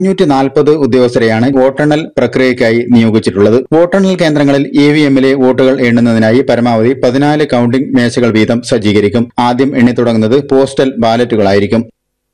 അഞ്ഞൂറ്റി നാൽപ്പത് ഉദ്യോഗസ്ഥരെയാണ് വോട്ടെണ്ണൽ പ്രക്രിയയ്ക്കായി നിയോഗിച്ചിട്ടുള്ളത് വോട്ടെണ്ണൽ കേന്ദ്രങ്ങളിൽ ഇ വി എമ്മിലെ വോട്ടുകൾ എണ്ണുന്നതിനായി പരമാവധി പതിനാല് കൌണ്ടിംഗ് മേശകൾ വീതം സജ്ജീകരിക്കും ആദ്യം എണ്ണിത്തുടങ്ങുന്നത് പോസ്റ്റൽ ബാലറ്റുകളായിരിക്കും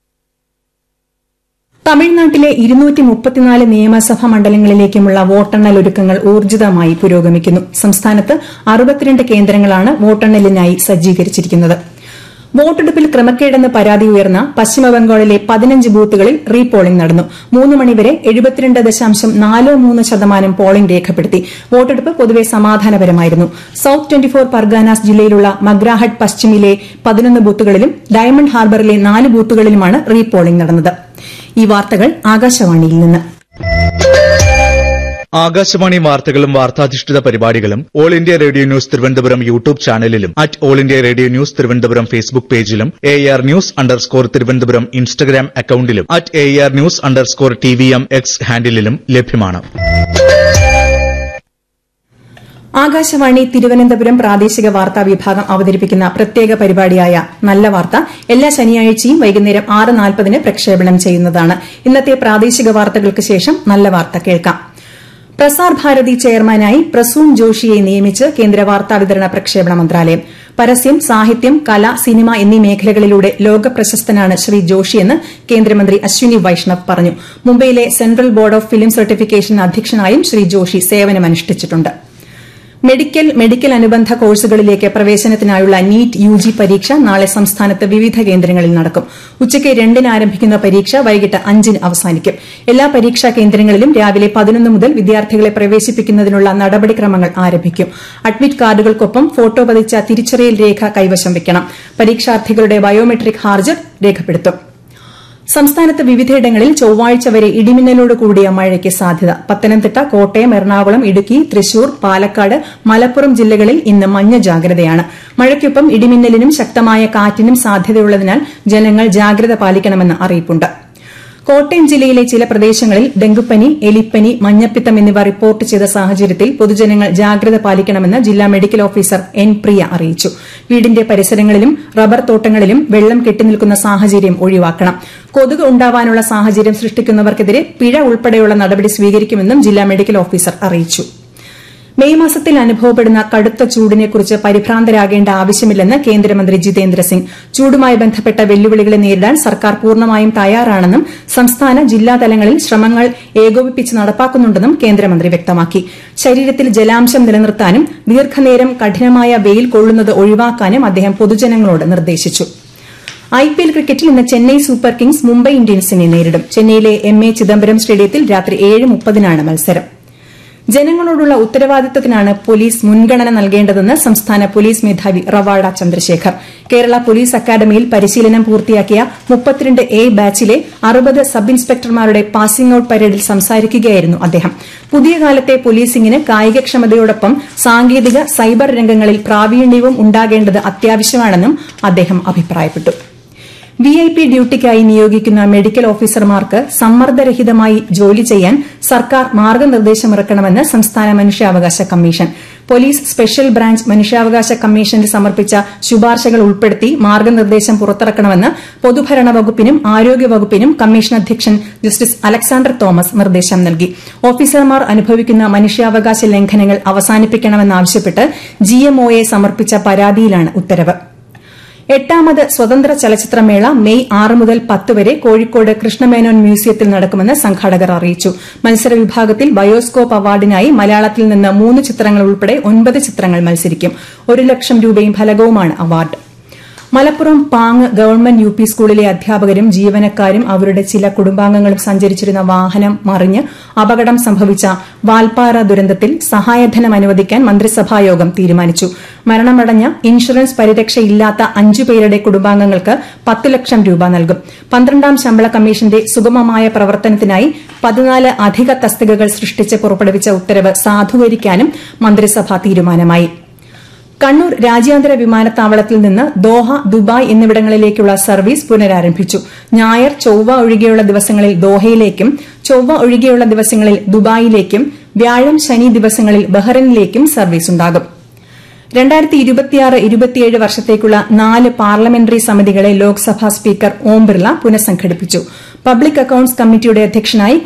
തമിഴ്നാട്ടിലെ ഇരുന്നൂറ്റി മുപ്പത്തിനാല് നിയമസഭാ മണ്ഡലങ്ങളിലേക്കുമുള്ള വോട്ടെണ്ണൽ ഒരുക്കങ്ങൾ ഊർജിതമായി പുരോഗമിക്കുന്നു സംസ്ഥാനത്ത് അറുപത്തിരണ്ട് കേന്ദ്രങ്ങളാണ് വോട്ടെണ്ണലിനായി സജ്ജീകരിച്ചിരിക്കുന്നത് വോട്ടെടുപ്പിൽ ക്രമക്കേടെന്ന് പരാതി ഉയർന്ന പശ്ചിമബംഗാളിലെ പതിനഞ്ച് ബൂത്തുകളിൽ റീപോളിംഗ് നടന്നു മൂന്ന് മണിവരെ എഴുപത്തിരണ്ട് ദശാംശം നാല് മൂന്ന് ശതമാനം പോളിംഗ് രേഖപ്പെടുത്തി വോട്ടെടുപ്പ് പൊതുവെ സമാധാനപരമായിരുന്നു സൌത്ത് ട്വന്റി ഫോർ പർഗാനാസ് ജില്ലയിലുള്ള മഗ്രാഹട്ട് പശ്ചിമിലെ പതിനൊന്ന് ബൂത്തുകളിലും ഡയമണ്ട് ഹാർബറിലെ നാല് ബൂത്തുകളിലുമാണ് റീപോളിംഗ് നടന്നത് ഈ വാർത്തകൾ ആകാശവാണിയിൽ നിന്ന് ആകാശവാണി വാർത്തകളും വാർത്താധിഷ്ഠിത പരിപാടികളും all India radio news Thiruvananthapuram YouTube ചാനലിലും at all India radio news Thiruvananthapuram Facebook പേജിലും A R news underscore Thiruvananthapuram Instagram അക്കൌണ്ടിലും at A R news underscore T V M X ഹാൻഡിലും ലഭ്യമാണ് ആകാശവാണി തിരുവനന്തപുരം പ്രാദേശിക വാർത്താ വിഭാഗം അവതരിപ്പിക്കുന്ന പ്രത്യേക പരിപാടിയായ നല്ല വാർത്ത എല്ലാ ശനിയാഴ്ചയും വൈകുന്നേരം ആറ് നാൽപ്പതിന് പ്രക്ഷേപണം ചെയ്യുന്നതാണ് ഇന്നത്തെ പ്രാദേശിക വാർത്തകൾക്ക് ശേഷം നല്ല വാർത്ത കേൾക്കാം പ്രസാർ ഭാരതി ചെയർമാനായി പ്രസൂൺ ജോഷിയെ നിയമിച്ച് കേന്ദ്ര വാർത്താവിതരണ പ്രക്ഷേപണ മന്ത്രാലയം പരസ്യം സാഹിത്യം കല സിനിമ എന്നീ മേഖലകളിലൂടെ ലോക പ്രശസ്തനാണ് ശ്രീ ജോഷിയെന്ന് കേന്ദ്രമന്ത്രി അശ്വിനി വൈഷ്ണവ് പറഞ്ഞു മുംബൈയിലെ central board of film certification അധ്യക്ഷനായും ശ്രീ ജോഷി സേവനമനുഷ്ഠിച്ചിട്ടുണ്ട് മെഡിക്കൽ മെഡിക്കൽ അനുബന്ധ കോഴ്സുകളിലേക്ക് പ്രവേശനത്തിനായുള്ള നീറ്റ് യു ജി പരീക്ഷ നാളെ സംസ്ഥാനത്ത് വിവിധ കേന്ദ്രങ്ങളിൽ നടക്കും ഉച്ചയ്ക്ക് രണ്ടിന് ആരംഭിക്കുന്ന പരീക്ഷ വൈകിട്ട് അഞ്ചിന് അവസാനിക്കും എല്ലാ പരീക്ഷാ കേന്ദ്രങ്ങളിലും രാവിലെ പതിനൊന്ന് മുതൽ വിദ്യാർത്ഥികളെ പ്രവേശിപ്പിക്കുന്നതിനുള്ള നടപടിക്രമങ്ങൾ ആരംഭിക്കും അഡ്മിറ്റ് കാർഡുകൾക്കൊപ്പം ഫോട്ടോ പതിച്ച തിരിച്ചറിയൽ രേഖ കൈവശം വയ്ക്കണം പരീക്ഷാർത്ഥികളുടെ ബയോമെട്രിക് ഹാജർ രേഖപ്പെടുത്തും സംസ്ഥാനത്ത് വിവിധയിടങ്ങളിൽ ചൊവ്വാഴ്ച വരെ ഇടിമിന്നലോട് കൂടിയ മഴയ്ക്ക് സാധ്യത പത്തനംതിട്ട കോട്ടയം എറണാകുളം ഇടുക്കി തൃശൂർ പാലക്കാട് മലപ്പുറം ജില്ലകളിൽ ഇന്ന് മഞ്ഞ ജാഗ്രതയാണ് മഴയ്ക്കൊപ്പം ഇടിമിന്നലിനും ശക്തമായ കാറ്റിനും സാധ്യതയുള്ളതിനാൽ ജനങ്ങൾ ജാഗ്രത പാലിക്കണമെന്ന് അറിയിപ്പുണ്ട് കോട്ടയം ജില്ലയിലെ ചില പ്രദേശങ്ങളിൽ ഡെങ്കുപ്പനി എലിപ്പനി മഞ്ഞപ്പിത്തം എന്നിവ റിപ്പോർട്ട് ചെയ്ത സാഹചര്യത്തിൽ പൊതുജനങ്ങൾ ജാഗ്രത പാലിക്കണമെന്ന് ജില്ലാ മെഡിക്കൽ ഓഫീസർ എൻ പ്രിയ അറിയിച്ചു വീടിന്റെ പരിസരങ്ങളിലും റബ്ബർ തോട്ടങ്ങളിലും വെള്ളം കെട്ടിനിൽക്കുന്ന സാഹചര്യം ഒഴിവാക്കണം കൊതുക് ഉണ്ടാവാനുള്ള സാഹചര്യം സൃഷ്ടിക്കുന്നവർക്കെതിരെ പിഴ ഉൾപ്പെടെയുള്ള നടപടി സ്വീകരിക്കുമെന്നും ജില്ലാ മെഡിക്കൽ ഓഫീസർ അറിയിച്ചു മെയ് മാസത്തിൽ അനുഭവപ്പെടുന്ന കടുത്ത ചൂടിനെക്കുറിച്ച് പരിഭ്രാന്തരാകേണ്ട ആവശ്യമില്ലെന്ന് കേന്ദ്രമന്ത്രി ജിതേന്ദ്ര സിംഗ് ചൂടുമായി ബന്ധപ്പെട്ട വെല്ലുവിളികളെ നേരിടാൻ സർക്കാർ പൂർണ്ണമായും തയ്യാറാണെന്നും സംസ്ഥാന ജില്ലാ തലങ്ങളിൽ ശ്രമങ്ങൾ ഏകോപിപ്പിച്ച് നടപ്പാക്കുന്നുണ്ടെന്നും കേന്ദ്രമന്ത്രി വ്യക്തമാക്കി ശരീരത്തിൽ ജലാംശം നിലനിർത്താനും ദീർഘനേരം കഠിനമായ വെയിൽ കൊള്ളുന്നത് ഒഴിവാക്കാനും അദ്ദേഹം പൊതുജനങ്ങളോട് നിർദ്ദേശിച്ചു ഐപിഎൽ ക്രിക്കറ്റിൽ ഇന്ന് ചെന്നൈ സൂപ്പർ കിങ്സ് മുംബൈ ഇന്ത്യൻസിനെ നേരിടും ചെന്നൈയിലെ എം എ ചിദംബരം സ്റ്റേഡിയത്തിൽ രാത്രി ഏഴ് മുപ്പതിനാണ് മത്സരം ജനങ്ങളോടുള്ള ഉത്തരവാദിത്തത്തിനാണ് പോലീസ് മുൻഗണന നൽകേണ്ടതെന്ന് സംസ്ഥാന പോലീസ് മേധാവി റവാഡ ചന്ദ്രശേഖർ കേരള പോലീസ് അക്കാദമിയിൽ പരിശീലനം പൂർത്തിയാക്കിയ മുപ്പത്തിരണ്ട് എ ബാച്ചിലെ അറുപത് സബ് ഇൻസ്പെക്ടർമാരുടെ പാസിംഗ് ഔട്ട് പരേഡിൽ സംസാരിക്കുകയായിരുന്നു അദ്ദേഹം പുതിയ കാലത്തെ പോലീസിംഗിന് കായികക്ഷമതയോടൊപ്പം സാങ്കേതിക സൈബർ രംഗങ്ങളിൽ പ്രാവീണ്യവും ഉണ്ടാകേണ്ടത് അത്യാവശ്യമാണെന്നും അദ്ദേഹം അഭിപ്രായപ്പെട്ടു വി ഐ പി ഡ്യൂട്ടിക്കായി നിയോഗിക്കുന്ന മെഡിക്കൽ ഓഫീസർമാർക്ക് സമ്മർദ്ദരഹിതമായി ജോലി ചെയ്യാൻ സർക്കാർ മാർഗനിർദ്ദേശമിറക്കണമെന്ന് സംസ്ഥാന മനുഷ്യാവകാശ കമ്മീഷൻ പോലീസ് സ്പെഷ്യൽ ബ്രാഞ്ച് മനുഷ്യാവകാശ കമ്മീഷന് സമർപ്പിച്ച ശുപാർശകൾ ഉൾപ്പെടുത്തി മാർഗനിർദ്ദേശം പുറത്തിറക്കണമെന്ന് പൊതുഭരണ വകുപ്പിനും ആരോഗ്യ വകുപ്പിനും കമ്മീഷൻ അധ്യക്ഷൻ ജസ്റ്റിസ് അലക്സാണ്ടർ തോമസ് നിർദ്ദേശം നൽകി ഓഫീസർമാർ അനുഭവിക്കുന്ന മനുഷ്യാവകാശ ലംഘനങ്ങൾ അവസാനിപ്പിക്കണമെന്നാവശ്യപ്പെട്ട് ജിഎംഒയെ സമർപ്പിച്ച പരാതിയിലാണ് ഉത്തരവ് എട്ടാമത് സ്വതന്ത്ര ചലച്ചിത്രമേള മെയ് ആറ് മുതൽ പത്ത് വരെ കോഴിക്കോട് കൃഷ്ണമേനോൻ മ്യൂസിയത്തിൽ നടക്കുമെന്ന് സംഘാടകർ അറിയിച്ചു മത്സര വിഭാഗത്തിൽ ബയോസ്കോപ്പ് അവാർഡിനായി മലയാളത്തിൽ നിന്ന് മൂന്ന് ചിത്രങ്ങൾ ഉൾപ്പെടെ ഒൻപത് ചിത്രങ്ങൾ മത്സരിക്കും ഒരു ലക്ഷം രൂപയും ഫലകവുമാണ് award Malappuram Pang government U P സ്കൂളിലെ അധ്യാപകരും ജീവനക്കാരും അവരുടെ ചില കുടുംബാംഗങ്ങളും സഞ്ചരിച്ചിരുന്ന വാഹനം മറിഞ്ഞ് അപകടം സംഭവിച്ച വാൽപ്പാറ ദുരന്തത്തിൽ സഹായധനം അനുവദിക്കാൻ മന്ത്രിസഭായോഗം തീരുമാനിച്ചു മരണമടഞ്ഞ ഇൻഷുറൻസ് പരിരക്ഷയില്ലാത്ത അഞ്ചു പേരുടെ കുടുംബാംഗങ്ങൾക്ക് പത്ത് ലക്ഷം രൂപ നൽകും പന്ത്രണ്ടാം ശമ്പള കമ്മീഷന്റെ സുഗമമായ പ്രവർത്തനത്തിനായി പതിനാല് അധിക തസ്തികകൾ സൃഷ്ടിച്ച് പുറപ്പെടുവിച്ച ഉത്തരവ് സാധൂകരിക്കാനും മന്ത്രിസഭ തീരുമാനമായി കണ്ണൂർ രാജ്യാന്തര വിമാനത്താവളത്തിൽ നിന്ന് ദോഹ ദുബായ് എന്നിവിടങ്ങളിലേക്കുള്ള സർവീസ് പുനരാരംഭിച്ചു ഞായർ ചൊവ്വ ഒഴികെയുള്ള ദിവസങ്ങളിൽ ദോഹയിലേക്കും ചൊവ്വ ഒഴികെയുള്ള ദിവസങ്ങളിൽ ദുബായിലേക്കും വ്യാഴം ശനി ദിവസങ്ങളിൽ ബഹ്റൈനിലേക്കും സർവീസ് ഉണ്ടാകും രണ്ടായിരത്തി ഇരുപത്തിയാറ് ഇരുപത്തിയേഴ് വർഷത്തേക്കുള്ള നാല് പാർലമെന്ററി സമിതികളെ ലോക്സഭാ സ്പീക്കർ ഓം ബിർള പുനഃസംഘടിപ്പിച്ചു പബ്ലിക് അക്കൌണ്ട്സ് കമ്മിറ്റിയുടെ അധ്യക്ഷനായി